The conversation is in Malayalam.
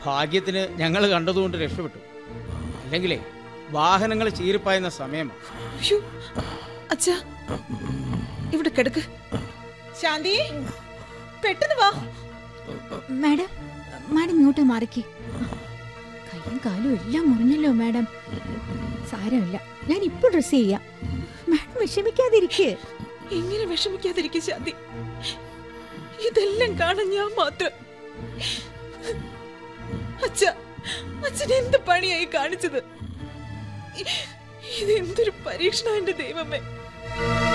ഭാഗ്യത്തിന് ഞങ്ങൾ കണ്ടതുകൊണ്ട് രക്ഷപ്പെട്ടു അല്ലെങ്കിലേ വാഹനങ്ങൾ ചീറിപ്പായുന്ന സമയമാണ് അയ്യോ അച്ഛാ ഇവിടെ കിടക്ക് ശാന്തി പെട്ടെന്ന് വാ മാഡം മാഡം ഇങ്ങോട്ട് മാറിക്ക് കൈയും കാലും എല്ലാം മുറിഞ്ഞല്ലോ മാഡം സാരമില്ല ഞാൻ ഇപ്പോൾ ഡ്രസ് ചെയ്യാം മാഡം വിഷമിക്കാതിരിക്കേ എങ്ങനെ വിഷമിക്കാതിരിക്കും ശാന്തി ഇതെല്ലാം കാണാൻ ഞാൻ മാത്രം അച്ഛ അച്ഛൻ എന്ത് പണിയായി കാണിച്ചത് ഇതെന്തൊരു പരീക്ഷണ എന്റെ ദൈവമേ